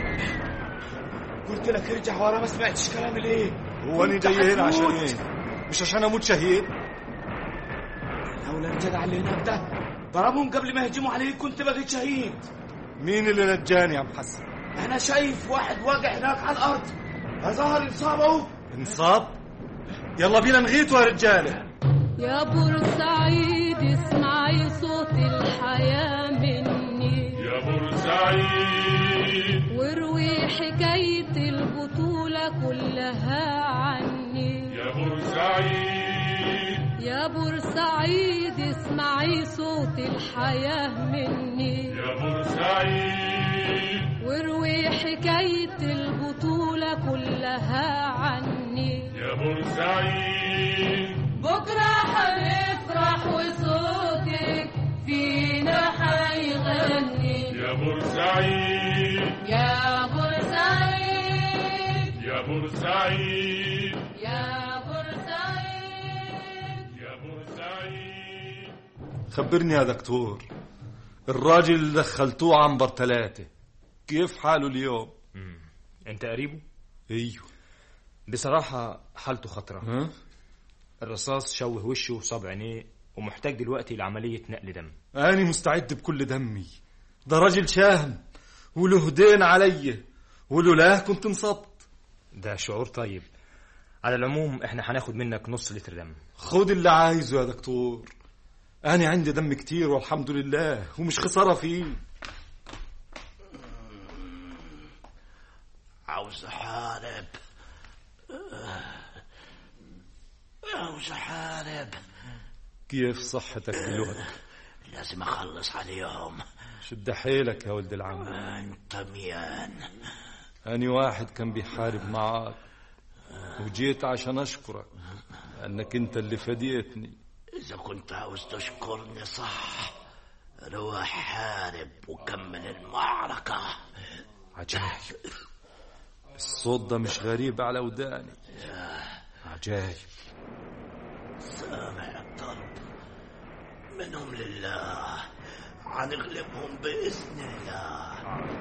قلت لك ارجع ورا ما سمعتش كلامي ليه هو انا جاي هنا عشان ايه مش عشان اموت شهيد لولا الجدع اللي هناك ده ضربهم قبل ما يهجموا عليك كنت بقيت شهيد مين اللي نجاني يا محسن انا شايف واحد واقع هناك على الارض ظهر انصاب اهو انصاب يلا بينا نغيته يا رجاله يا بورسعيد اسمعي صوت الحياة مني يا بورسعيد واروي حكاية البطولة كلها عني يا بورسعيد يا بورسعيد اسمعي صوت الحياة مني يا بورسعيد واروي حكاية البطولة كلها عني يا بورسعيد بكرة هنفرح وصوتك فينا حيغني يا بورسعيد يا بورسعيد يا بورسعيد يا بورسعيد يا بورسعيد خبرني يا دكتور الراجل اللي دخلتوه عنبر ثلاثة كيف حاله اليوم؟ انت قريبه؟ ايوه بصراحة حالته خطرة ها؟ الرصاص شوه وشه وصاب عينيه ومحتاج دلوقتي لعملية نقل دم أنا مستعد بكل دمي ده راجل شاهم وله دين علي ولولاه كنت انصبت ده شعور طيب على العموم احنا هناخد منك نص لتر دم خد اللي عايزه يا دكتور أنا عندي دم كتير والحمد لله ومش خسارة فيه عاوز احارب عاوز احارب كيف صحتك دلوقتي لازم اخلص عليهم شد حيلك يا ولد العم انت ميان أنا واحد كان بيحارب معاك وجيت عشان أشكرك لأنك أنت اللي فديتني اذا كنت عاوز تشكرني صح روح حارب وكمل المعركة عجيب الصوت ده مش غريب على وداني عجايب سامع الضرب منهم لله حنغلبهم بإذن الله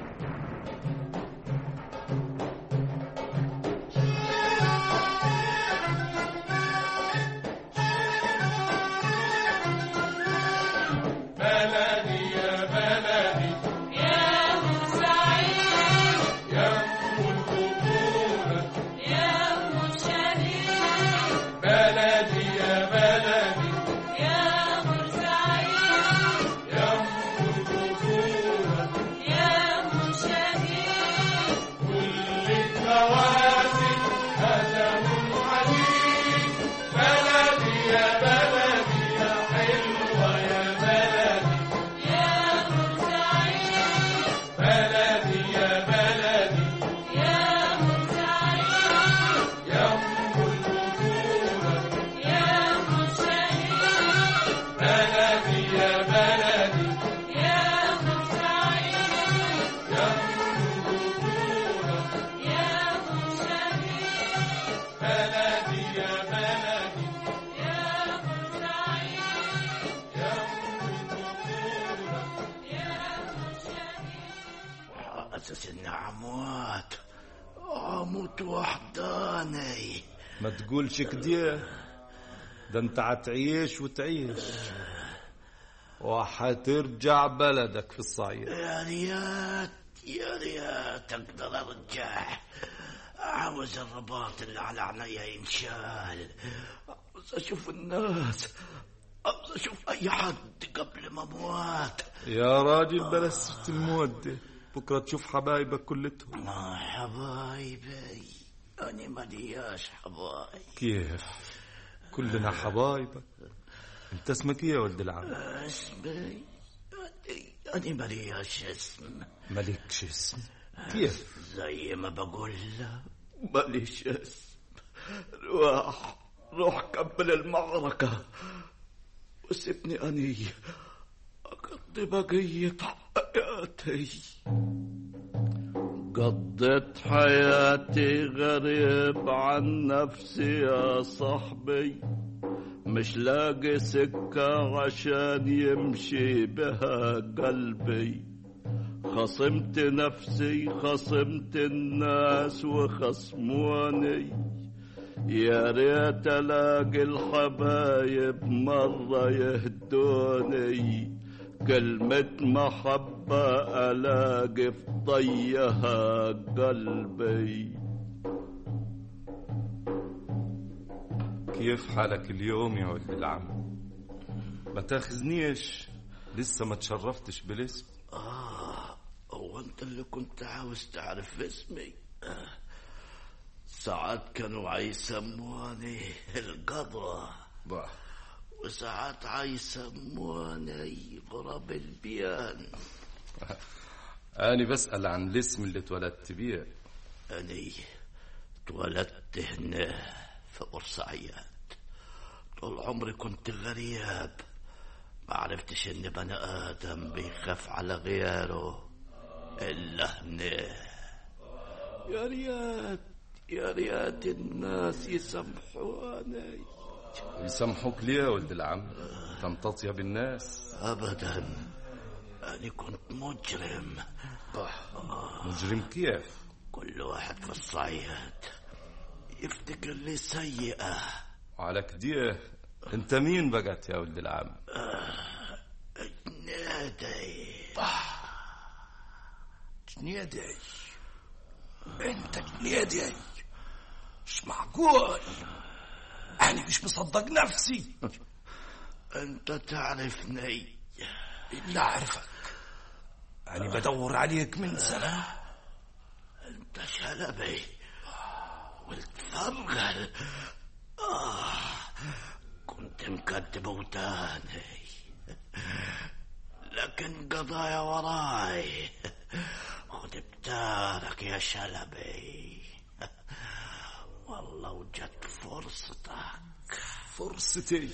بلدي يا بلدي يا بورسعيد يا أم البطولة يا أم الشهيد بلدي يا بلدي يا بورسعيد يا أم البطولة يا أم الشهيد كل الكواسي هدم حديد بلدي يا بلدي يا حلوة يا بلدي يا بورسعيد بلدي يا بلدي يا بورسعيد يا أم البطولة يا أم الشهيد بلدي يا بلدي يا بورسعيد يا أم البطولة يا أم الشهيد بلدي يا بلدي يا بورسعيد يا أم البطولة يا أم الشهيد حاسس اني عموت اموت وحداني ما تقولش كده ده انت هتعيش وتعيش وحترجع بلدك في الصعيد يا ريت يا ريت اقدر ارجع عاوز الرباط اللي على عينيا ينشال عاوز اشوف الناس عاوز اشوف اي حد قبل ما اموت يا راجل بلا سيرة الموت ده بكرة تشوف حبايبك كلتهم ما حبايبي انا ملياش حبايب كيف كلنا حبايبك انت اسمك ايه يا ولد العم اسمي انا ملياش اسم مالكش اسم كيف زي ما بقول له ماليش اسم روح روح كمل المعركة وسيبني أني أقضي بقية حياتي قضيت حياتي غريب عن نفسي يا صاحبي مش لاقي سكة عشان يمشي بها قلبي خصمت نفسي خصمت الناس وخصموني يا ريت الاقي الحبايب مرة يهدوني كلمة محبة الاقي في ضيها قلبي كيف حالك اليوم يا ولد العم ما تاخذنيش لسه ما تشرفتش بالاسم آه هو أنت اللي كنت عاوز تعرف اسمي آه. ساعات كانوا عيسموني القضرة باه وساعات عيسموني غراب البيان أنا بسأل عن الاسم اللي اتولدت بيه أني اتولدت هنا في بورسعيد طول عمري كنت غريب ما عرفتش ان بني ادم بيخاف على غيره الا هنا يا ريت يا ريت الناس يسامحوني يسامحوك ليه يا ولد العم تمتطيا بالناس ابدا انا كنت مجرم مجرم كيف كل واحد في الصعيد يفتكر لي سيئة وعلى كديه انت مين بقت يا ولد العم نادي جنيدي انت جنيدي مش معقول انا مش مصدق نفسي انت تعرفني لا اعرفك انا بدور عليك من سنه انت شلبي والتفرغل آه كنت مكتب وتاني لكن قضايا وراي خد بتارك يا شلبي والله وجدت فرصتك فرصتي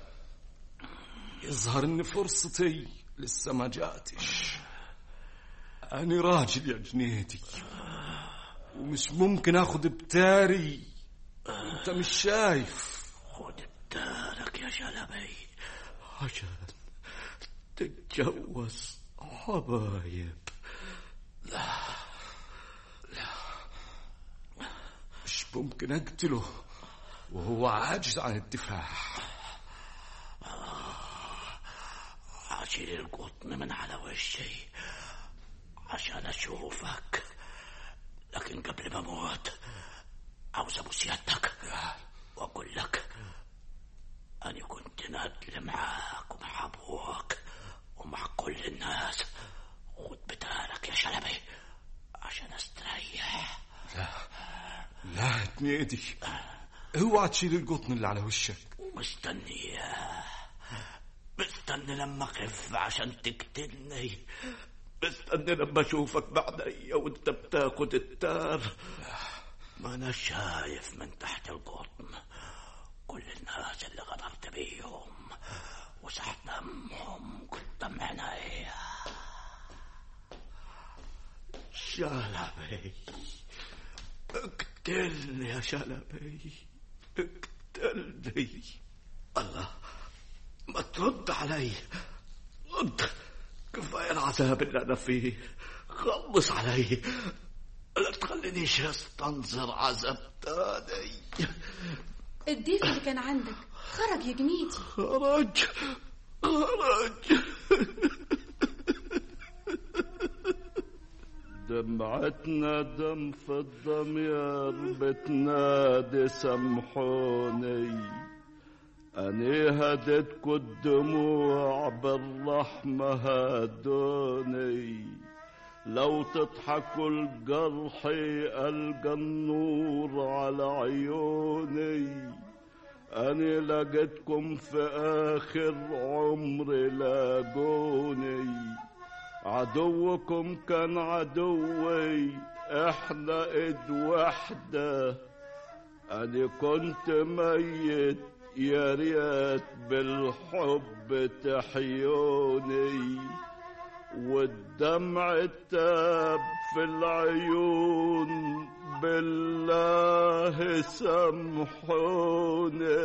يظهر ان فرصتي لسه ما جاتش أنا راجل يا جنيدي ومش ممكن اخد بتاري انت مش شايف خد بدارك يا شلبي عشان تتجوز حبايب لا لا مش ممكن اقتله وهو عاجز عن الدفاع أشيل القطن من على وشي عشان أشوفك لكن قبل ما أموت عاوز أبو سيادتك وأقول لك أنا كنت ندل معاك ومع أبوك ومع كل الناس خد بدالك يا شلبي عشان أستريح لا لا يا تنيدي اوعى تشيل القطن اللي على وشك مستني مستني لما اخف عشان تقتلني مستني لما اشوفك بعدي وانت بتاخد التار ما انا شايف من تحت القطن كل الناس اللي غدرت بيهم وسحت دمهم قدام عينيا شلبي اقتلني يا شلبي اقتلني الله ما ترد علي رد كفاية العذاب اللي أنا فيه خلص علي لا تخلينيش استنظر عذاب تاني الديل اللي كان عندك خرج يا جنيدي خرج خرج دمعتنا دم في الضمير بتنادي سامحوني أني هدتكوا الدموع بالرحمة هادوني لو تضحكوا الجرحي ألقى النور على عيوني أني لقيتكم في آخر عمري لاقوني عدوكم كان عدوي احنا ايد وحدة أنا كنت ميت يا ريت بالحب تحيوني والدمع تاب في العيون بالله سامحوني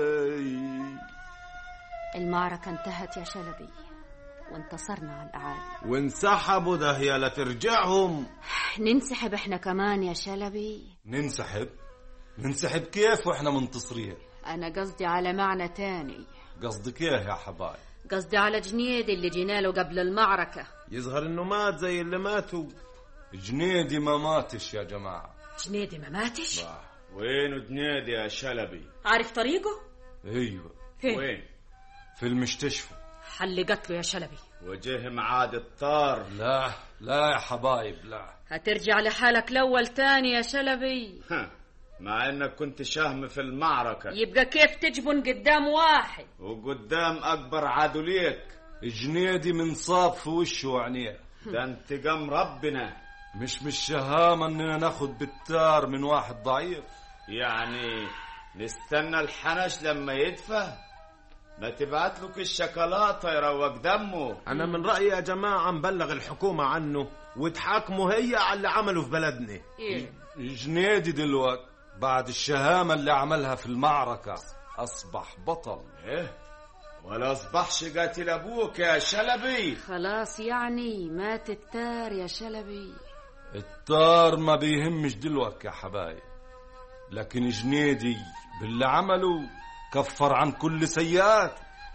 المعركة انتهت يا شلبي وانتصرنا على الأعادي وانسحبوا ده يا لا ترجعهم ننسحب احنا كمان يا شلبي ننسحب ننسحب كيف واحنا منتصرين أنا قصدي على معنى تاني قصدك ايه يا حبايب قصدي على جنيد اللي جينا له قبل المعركة يظهر انه مات زي اللي ماتوا جنيدي ما ماتش يا جماعة جنيدي ما ماتش وين جنيدي يا شلبي عارف طريقه ايوه فين؟ وين في المستشفى حل قتله يا شلبي وجه معاد الطار لا لا يا حبايب لا هترجع لحالك الأول تاني يا شلبي مع انك كنت شهم في المعركة يبقى كيف تجبن قدام واحد وقدام اكبر عدو ليك جنيدي منصاب في وشه وعينيه ده انتقام ربنا مش بالشهامة اننا ناخد بالتار من واحد ضعيف يعني نستنى الحنش لما يدفى ما تبعت له الشوكولاتة يروق دمه أنا من رأيي يا جماعة نبلغ الحكومة عنه وتحاكموا هي على اللي عمله في بلدنا إيه؟ جنيدي دلوقتي بعد الشهامة اللي عملها في المعركة أصبح بطل إيه ولا أصبحش قاتل أبوك يا شلبي خلاص يعني مات التار يا شلبي التار ما بيهمش دلوقتي يا حبايب لكن جنيدي باللي عمله كفر عن كل سيئات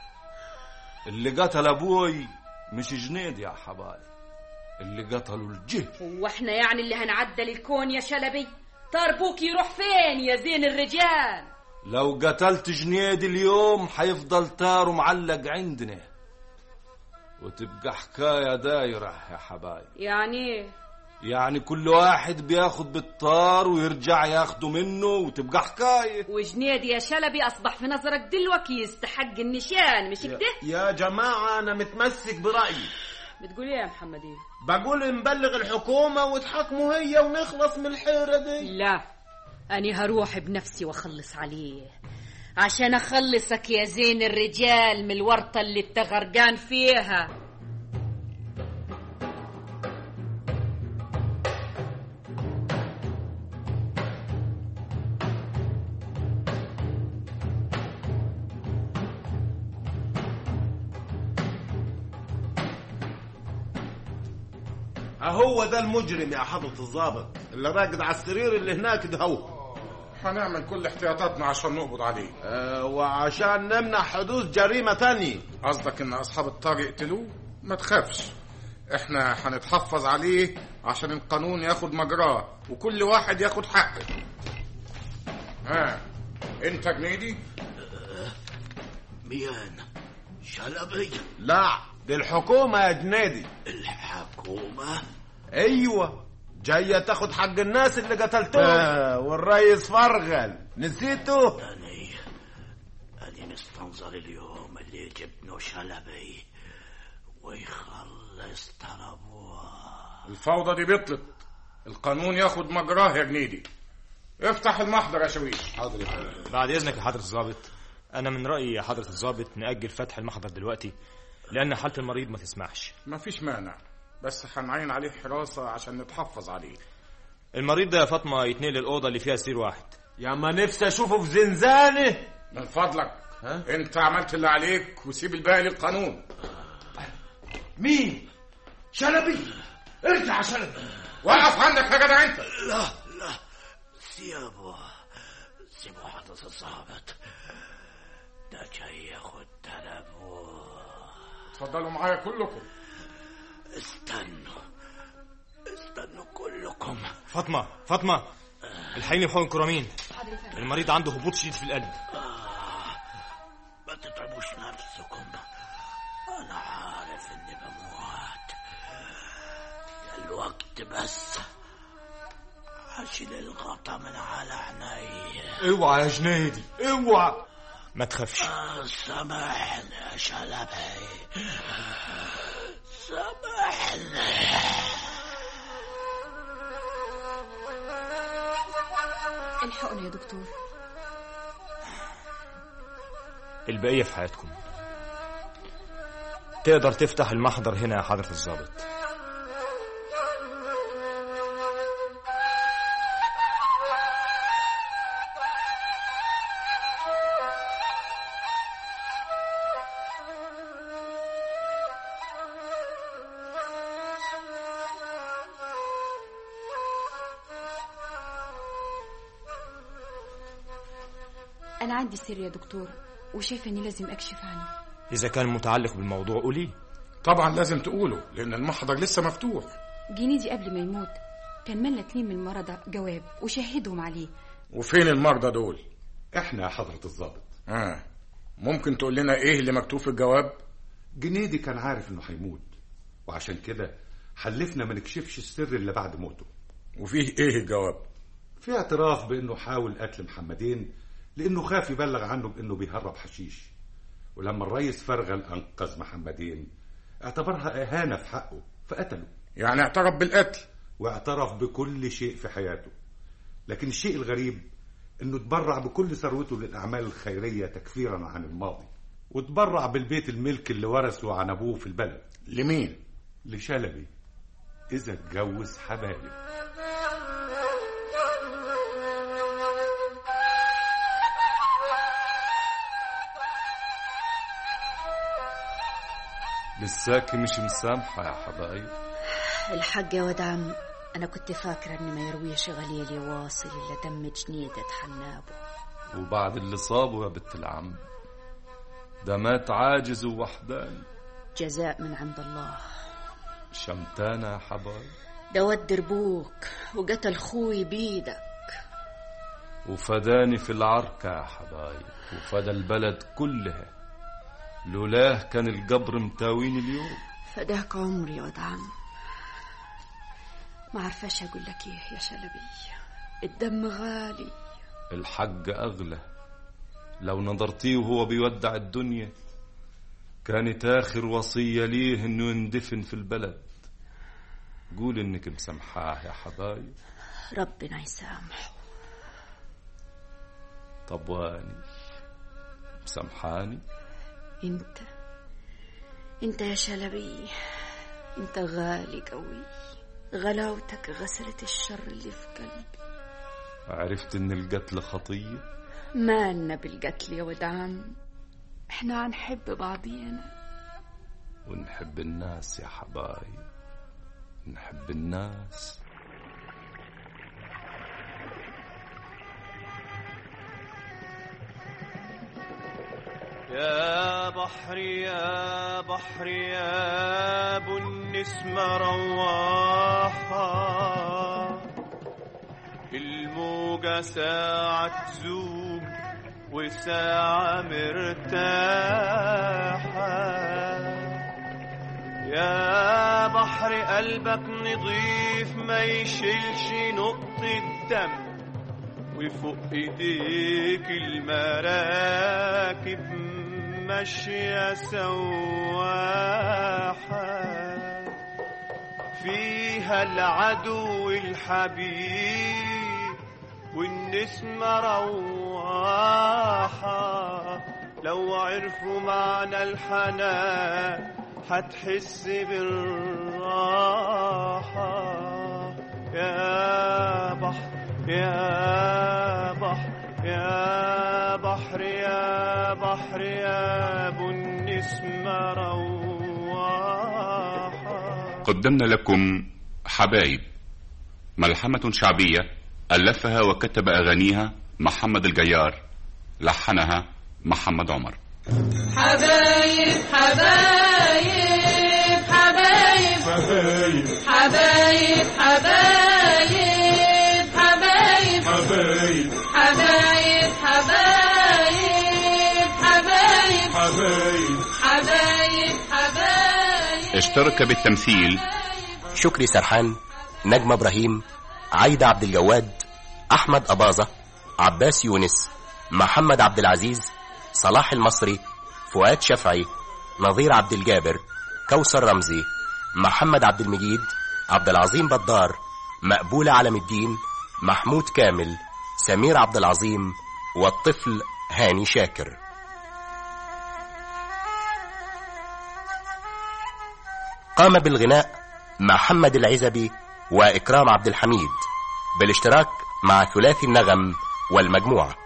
اللي قتل ابوي مش جنيدي يا حبايب اللي قتلوا الجهل واحنا يعني اللي هنعدل الكون يا شلبي طار بوك يروح فين يا زين الرجال لو قتلت جنيدي اليوم حيفضل تاره معلق عندنا وتبقى حكاية دايرة يا حبايب يعني ايه يعني كل واحد بياخد بالطار ويرجع ياخده منه وتبقى حكاية وجنيد يا شلبي أصبح في نظرك دلوقتي يستحق النشان مش كده؟ يا جماعة أنا متمسك برأيي بتقول ايه يا محمد ايه؟ بقول نبلغ الحكومة وتحاكموا هي ونخلص من الحيرة دي لا أنا هروح بنفسي وأخلص عليه عشان أخلصك يا زين الرجال من الورطة اللي انت غرقان فيها اهو ده المجرم يا حضرة الضابط اللي راقد على السرير اللي هناك ده هو هنعمل كل احتياطاتنا عشان نقبض عليه أه وعشان نمنع حدوث جريمة تانية قصدك ان اصحاب الطار يقتلوه ما تخافش احنا هنتحفظ عليه عشان القانون ياخد مجراه وكل واحد ياخد حقه ها انت جنيدي مين شلبي لا دي الحكومة يا جنيدي الحكومة ايوه جاية تاخد حق الناس اللي قتلتهم آه والرئيس فرغل نسيته أني أني مستنظر اليوم اللي جبنه شلبي ويخلص طلبوه الفوضى دي بطلت القانون ياخد مجراه يا جنيدي افتح المحضر يا شويش حاضر بعد اذنك يا حضره الضابط انا من رايي يا حضره الضابط ناجل فتح المحضر دلوقتي لان حاله المريض ما تسمحش ما فيش مانع بس هنعين عليه حراسة عشان نتحفظ عليه المريض ده يا فاطمه يتنقل الاوضه اللي فيها سرير واحد يا ما نفسي اشوفه في زنزانه من فضلك ها؟ انت عملت اللي عليك وسيب الباقي للقانون مين شلبي ارجع يا شلبي وقف عندك يا جدع انت لا لا سيبه سيبه حضرة الضابط ده جاي ياخد طلبه اتفضلوا معايا كلكم استنوا استنوا كلكم فاطمه فاطمه الحقيني بحقن كرامين المريض عنده هبوط شديد في القلب ما تتعبوش نفسكم انا عارف اني بموت الوقت بس اشيل الغطا من على عيني اوعى يا جنيدي اوعى ما تخافش سامحني يا شلبي سامحني الحقنا يا دكتور البقيه في حياتكم تقدر تفتح المحضر هنا يا حضره الضابط أنا عندي سر يا دكتور وشايفة إني لازم أكشف عنه اذا كان متعلق بالموضوع قولي طبعا لازم تقوله لان المحضر لسه مفتوح جنيدي قبل ما يموت كان ملى اتنين من المرضى جواب وشهدهم عليه وفين المرضى دول احنا يا حضرة الضابط اه ممكن تقول لنا ايه اللي مكتوب في الجواب جنيدي كان عارف انه هيموت وعشان كده حلفنا ما نكشفش السر اللي بعد موته وفيه ايه الجواب في اعتراف بانه حاول قتل محمدين لانه خاف يبلغ عنه بانه بيهرب حشيش ولما الريس فرغل انقذ محمدين اعتبرها اهانه في حقه فقتله يعني اعترف بالقتل واعترف بكل شيء في حياته لكن الشيء الغريب انه تبرع بكل ثروته للاعمال الخيريه تكفيرا عن الماضي وتبرع بالبيت الملك اللي ورثه عن ابوه في البلد لمين لشلبي اذا اتجوز حبايب لساكي مش مسامحة يا حبايب الحق يا ود عم أنا كنت فاكرة إن ما يرويش غليلي واصل إلا دم جنيدة حنابه وبعد اللي صابه يا بنت العم ده مات عاجز ووحداني جزاء من عند الله شمتانة يا حبايب ده ود ربوك وقتل خوي بيدك وفداني في العركة يا حبايب وفدى البلد كلها لولاه كان القبر متاويني اليوم فداك عمري يا ود عم ما عرفاش أقول لك إيه يا شلبي الدم غالي الحق أغلى لو نظرتيه وهو بيودع الدنيا كانت آخر وصية ليه إنه يندفن في البلد قول إنك مسامحاه يا حبايب ربنا يسامحه طب واني مسامحاني انت انت يا شلبي انت غالي قوي غلاوتك غسلت الشر اللي في قلبي عرفت إن القتل خطية مالنا بالقتل يا ود عم احنا هنحب بعضينا ونحب الناس يا حبايب نحب الناس يا بحر يا بحر يا ابو النسمة رواحة الموجة ساعة تزوم وساعة مرتاحة يا بحر قلبك نضيف ما يشيلش نقطة دم وفوق ايديك المراكب ماشية سواحة فيها العدو الحبيب والنسمة رواحة لو عرفوا معنى الحنان هتحس بالراحة يا بحر يا بحر يا بحر يا بحر يا ابو النسمة رواحة قدمنا لكم حبايب ملحمة شعبية ألفها وكتب أغانيها محمد الجيار لحنها محمد عمر حبايب حبايب حبايب حبايب حبايب حبايب حبايب حبايب حبايب حبايب حبايب حبايب حبايب حبايب اشترك بالتمثيل شكري سرحان نجمة إبراهيم عايدة عبد الجواد أحمد أباظة عباس يونس محمد عبد العزيز صلاح المصري فؤاد شفعي نظير عبد الجابر كوثر رمزي محمد عبد المجيد عبد العظيم بدار مقبولة علم الدين محمود كامل سمير عبد العظيم والطفل هاني شاكر قام بالغناء محمد العزبي وإكرام عبد الحميد بالاشتراك مع ثلاثي النغم والمجموعة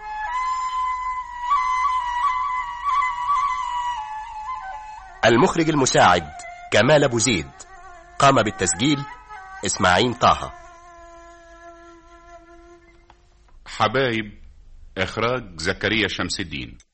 المخرج المساعد كمال أبو زيد قام بالتسجيل إسماعيل طه حبايب إخراج زكريا شمس الدين